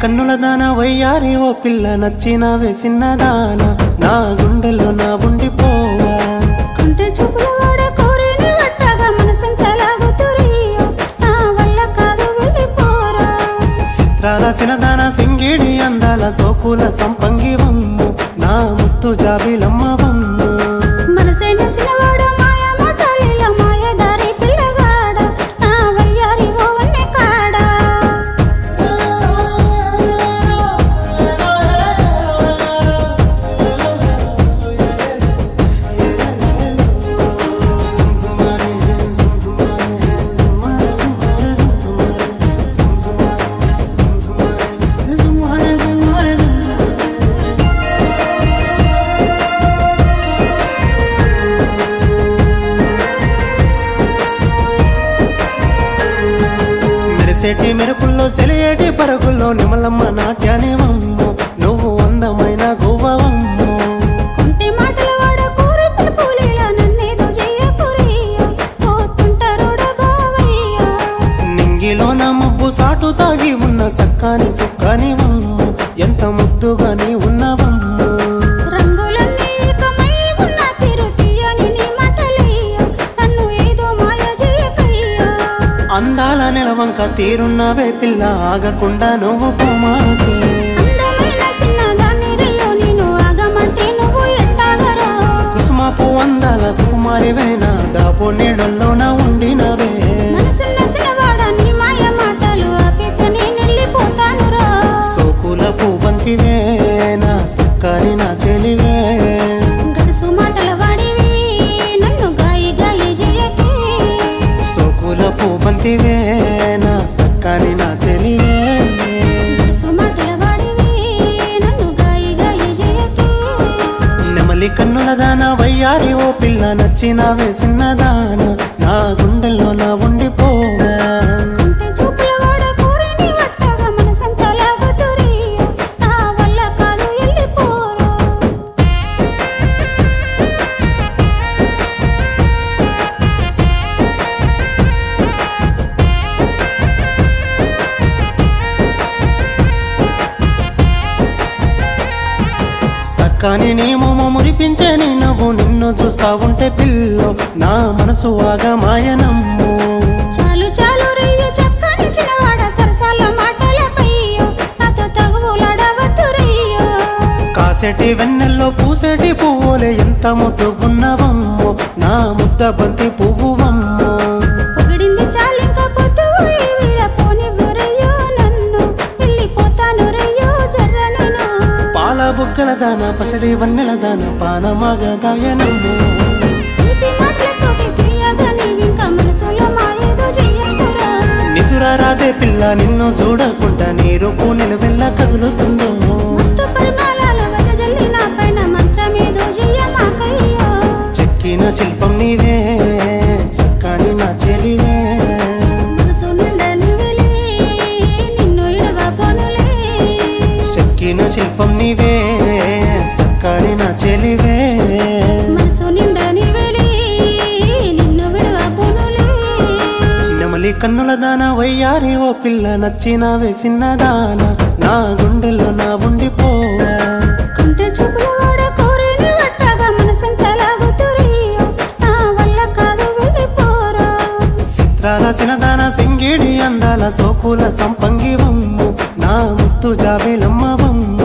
కన్నుల దాన వయ్యారి ఓ పిల్ల నచ్చిన వేసిన దాన నా గుండెలో నా ఉండిపోవా కంటి చూపుల వాడ కోరిని వట్టగా మనసంతా లాగుతురియో నా వల్ల కాదు వెళ్ళిపోరా చిత్రాల దాన సింగిడి అందాల సోకుల సంపంగి వమ్ము నా ముత్తు జాబిలమ్మ వమ్ము మనసే నసినవాడ మాయ మాటలిల మాయ దారి పిల్లగాడ నా వయ్యారి ఓవన్నే కాడా మెరిసేటి మెరుపుల్లో సెలియేటి పరుగుల్లో నిమలమ్మ నాట్యాన్ని వమ్ము నువ్వు అందమైన గువ్వవమ్ము కుంటి మాటల వాడ కోరి పిలుపులీల నన్నేదో చెయ్యకురియో పోతుంటారుడ బావయ్యా నింగిలో నా ముబ్బు సాటు తాగి ఉన్న సక్కాని సుక్కాని వమ్ము ఎంత ముద్దుగాని ఉన్నవమ్ము రంగులన్నీ ఏకమై ఉన్న తీరు తీయని నీ మాటలయ్యా నన్ను ఏదో మాయ చేయకయ్యా అందాల నెలవంక తీరున్నవే పిల్ల ఆగకుండా నువ్వు పోమాకే అందమైన చిన్నదాన్ని రేయో నేను ఆగమంటే నువ్వు ఎట్టాగరా కుసుమపు అందాల సుకుమారివేనా దాపు నీడల్లోన ఉండినవే మనసున్న సినవాడ నీ మాయ మాటలు ఆపితే నేను వెళ్ళిపోతానురా సోకుల పువ్వంతివే నా సక్కాని నా చెలివే గడుసు మాటల వాడివి నన్ను గాయి గాయి చేయకే సోకుల పువ్వంతివే నా సక్కాని నా చెలివే గడుసు మాటల వాడివి నన్ను గాయి గాయి చేయకే నెమలి కన్నుల దాన వయ్యారి ఓ పిల్ల నచ్చిన వేసిన దాన నా గుండెల్లో నా ఉండిపోవా కంటి చూపుల వాడ కోరిని వట్టగా మనసంతా లాగుతురియో నా వల్ల కాదు వెళ్ళిపోరా సక్కాని నీ మొమ్మ మురిపించే నీ నవ్వు నిన్ను చూస్తా ఉంటే పిల్లో నా మనసు ఆగా మాయనమ్ము చాలు చాలు రయ్య చక్కని చిన్నవాడ సరసాల మాటలపయ్యో నాతో తగువులాడవద్దు రయ్యో కాసెటి వెన్నెల్లో పూసేటి పువ్వులే ఎంత ముద్దుగున్నవమ్మో నా ముద్ద బంతి పువ్వువమ్మో పొగిడింది చాలింక పొద్దు ఈ వీళ్ళ పోనివ్వు రయ్యో నన్ను వెళ్ళిపోతాను రయ్యో జర్ర నేను పాల బుగ్గల దాన పసడి వన్నెల దాన పానమాగ దాయనమ్ము తీపి మాటలతోటి తీయగా నీవింకా మనసులో మాయేదో చెయ్యకురా నిదుర రాదే పిల్ల నిన్ను చూడకుండా నీ రూపు నిలవెల్ల కదులుతుందో ముత్తు పరిమాణాల వెదజల్లి నా పైన మంత్రమేదో చెయ్యమాకయ్యో చెక్కిన శిల్పం నీవే చక్కని నా చెలివే మనసు నిండా నువ్వులే నిన్ను ఇడవబోనులే చెక్కిన శిల్పం నీవే చక్కని నా చెలివే మనసు నిండా నువ్వులే నిన్ను విడవబోనులే నెమలి కన్నుల దాన వయ్యారి ఓ పిల్ల నచ్చిన వేసిన దాన నా గుండెల్లో నా ఉండిపోవా కంటి చూపుల వాడ కోరిని వట్టగా మనసంతా లాగుతురియో నా వల్ల కాదు వెళ్ళిపోరా చిత్రాల దాన సింగిడి అందాల సోకుల సంపంగి వమ్ము నా ముత్తు జాబిలమ్మ వమ్ము